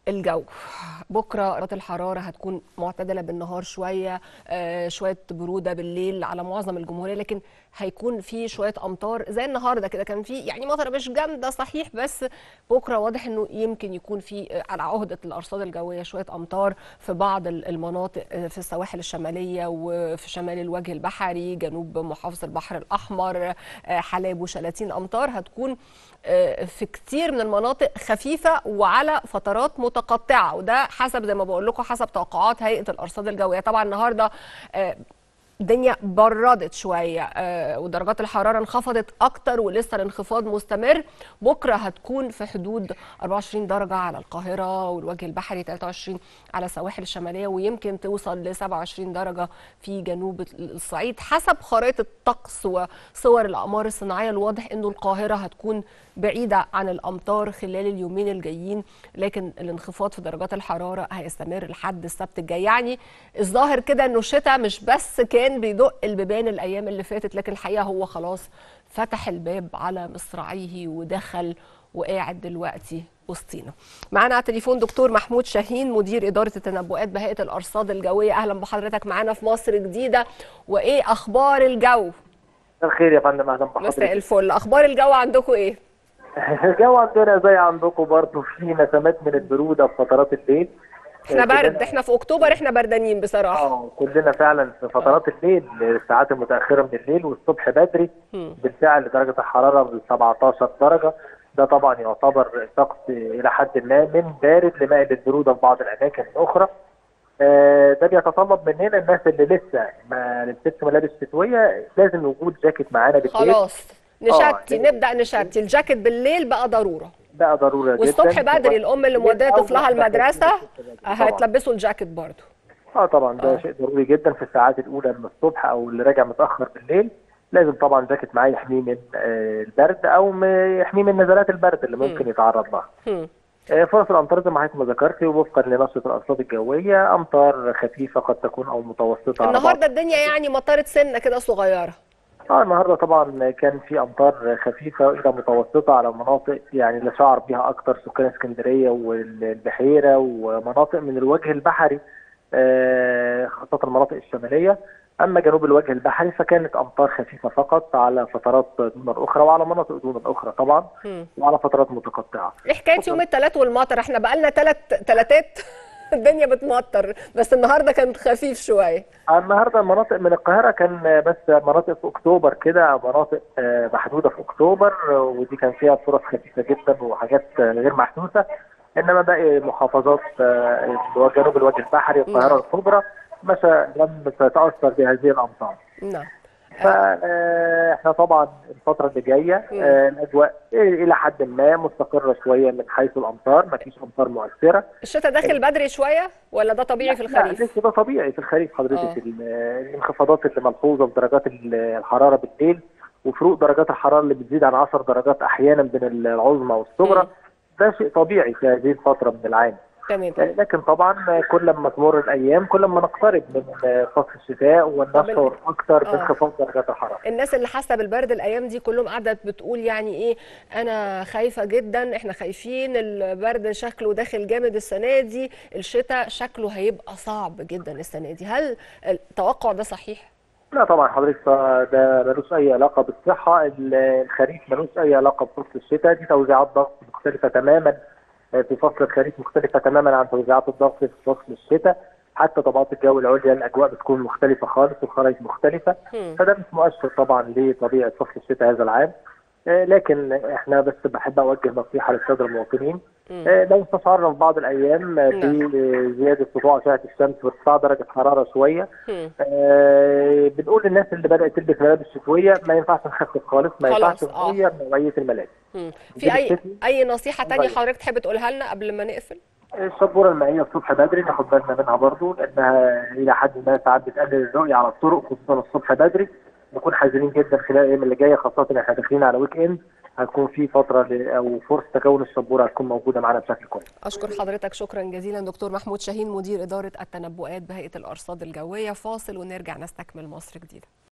الجو بكره درجات الحراره هتكون معتدله بالنهار شويه آه شويه بروده بالليل على معظم الجمهوريه لكن هيكون في شويه امطار زي النهارده كده كان في يعني مطره مش جامده صحيح بس بكره واضح انه يمكن يكون في آه، على عهده الارصاد الجويه شويه امطار في بعض ال- المناطق آه، في السواحل الشماليه وفي شمال الوجه البحري جنوب محافظه البحر الاحمر آه، حلاب وشلاتين امطار هتكون آه، في كتير من المناطق خفيفه وعلى فترات متقطعه وده حسب زي ما بقول لكم حسب توقعات هيئه الارصاد الجويه طبعا النهارده آه، الدنيا بردت شويه آه، ودرجات الحراره انخفضت اكتر ولسه الانخفاض مستمر بكره هتكون في حدود 24 درجه على القاهره والوجه البحري 23 على السواحل الشماليه ويمكن توصل ل 27 درجه في جنوب الصعيد حسب خرائط الطقس وصور الاقمار الصناعيه الواضح انه القاهره هتكون بعيده عن الامطار خلال اليومين الجايين لكن الانخفاض في درجات الحراره هيستمر لحد السبت الجاي يعني الظاهر كده انه الشتاء مش بس كان بيدق البيبان الايام اللي فاتت لكن الحقيقه هو خلاص فتح الباب على مصراعيه ودخل وقاعد دلوقتي وسطينا معانا على التليفون دكتور محمود شاهين مدير اداره التنبؤات بهيئه الارصاد الجويه اهلا بحضرتك معانا في مصر جديده وايه اخبار الجو الخير يا فندم اهلا مساء بحضرتك الفل اخبار الجو عندكم ايه الجو عندنا زي عندكم برضه في نسمات من البروده في فترات الليل احنا آه، برد كلنا- احنا في اكتوبر احنا بردانين بصراحه اه كلنا فعلا في فترات الليل الساعات المتاخره من الليل والصبح بدري مم. بالفعل درجه الحراره ب 17 درجه ده طبعا يعتبر طقس الى حد ما من بارد لمائل للبروده في بعض الاماكن الاخرى آه، ده بيتطلب مننا الناس اللي لسه ما لبستش ملابس شتويه لازم وجود جاكيت معانا بالليل خلاص نشتي آه، نبدا نشتي الجاكيت بالليل بقى ضروره بقى ضروره جدا والصبح بدري الام اللي موديه أول طفلها واحدة المدرسه طبعاً. هتلبسوا الجاكيت برضه اه طبعا ده آه. شيء ضروري جدا في الساعات الاولى من الصبح او اللي راجع متاخر بالليل لازم طبعا جاكيت معاه يحميه من آه، البرد او م- يحميه من نزلات البرد اللي ممكن يتعرض لها هم. آه، فرص الامطار زي ما حضرتك ما ذكرتي وفقا لنشره الارصاد الجويه امطار خفيفه قد تكون او متوسطه على بعض النهارده الدنيا يعني مطرت سنه كده صغيره اه النهارده طبعا كان في امطار خفيفه الى متوسطه على مناطق يعني اللي شعر بها اكتر سكان اسكندريه والبحيره ومناطق من الوجه البحري آه، خاصه المناطق الشماليه اما جنوب الوجه البحري فكانت امطار خفيفه فقط على فترات دون الاخرى وعلى مناطق دون الاخرى طبعا هم. وعلى فترات متقطعه ايه حكايه يوم الثلاث والمطر احنا بقالنا ثلاث ثلاثات الدنيا بتمطر بس النهارده كان خفيف شويه النهارده مناطق من القاهره كان بس مناطق في اكتوبر كده مناطق آه، محدوده في اكتوبر آه، ودي كان فيها فرص خفيفه جدا وحاجات آه، غير محسوسه انما باقي محافظات آه، اللي هو جنوب الوجه البحري القاهره نعم. الكبرى مشى لم تتاثر بهذه الامطار نعم فاحنا طبعا الفتره اللي جايه مم. آه، الاجواء الى حد ما مستقره شويه من حيث الامطار ما فيش امطار مؤثره الشتاء داخل بدري شويه ولا ده طبيعي في لا الخريف لسه ده طبيعي في الخريف آه. حضرتك ال- الانخفاضات اللي ملحوظه في درجات ال- الحراره بالليل وفروق درجات الحراره اللي بتزيد عن 10 درجات احيانا بين العظمى والصغرى مم. ده شيء طبيعي في هذه الفتره من العام تمام لكن طبعا كل ما تمر الايام كل ما نقترب من فصل الشتاء ونشعر اكثر آه. بانخفاض درجات الحراره الناس اللي حاسه بالبرد الايام دي كلهم قاعده بتقول يعني ايه انا خايفه جدا احنا خايفين البرد شكله داخل جامد السنه دي الشتاء شكله هيبقى صعب جدا السنه دي هل التوقع ده صحيح لا طبعا حضرتك ده ملوش اي علاقه بالصحه ال- الخريف ملوش اي علاقه بفصل الشتاء دي توزيعات ضغط مختلفه تماما في فصل الخريف مختلفه تماما عن توزيعات الضغط في فصل الشتاء حتى طبقات الجو العليا الاجواء بتكون مختلفه خالص والخرائط مختلفه هم. فده مش مؤشر طبعا لطبيعه فصل الشتاء هذا العام آه، لكن احنا بس بحب اوجه نصيحه للساده المواطنين مم. آه، لو استشعرنا في بعض الايام آه، نعم. بزياده سطوع اشعه الشمس وارتفاع درجه حراره شويه هم. آه، بنقول للناس اللي بدات تلبس ملابس شتويه ما ينفعش نخفف خالص ما خلاص، ينفعش آه. نغير نوعيه الملابس هم. في نجيب اي الشتوي اي نصيحه تانية ونغير. حضرتك تحب تقولها لنا قبل ما نقفل الشبوره المائيه الصبح بدري ناخد بالنا منها برضو لانها الى حد ما ساعات بتقلل الرؤيه على الطرق خصوصا الصبح بدري نكون حذرين جدا خلال الايام اللي جايه خاصه ان احنا داخلين على ويك اند هتكون في فتره ل- او فرصه تكون الشبوره هتكون موجوده معانا بشكل كويس اشكر حضرتك شكرا جزيلا دكتور محمود شاهين مدير اداره التنبؤات بهيئه الارصاد الجويه فاصل ونرجع نستكمل مصر جديده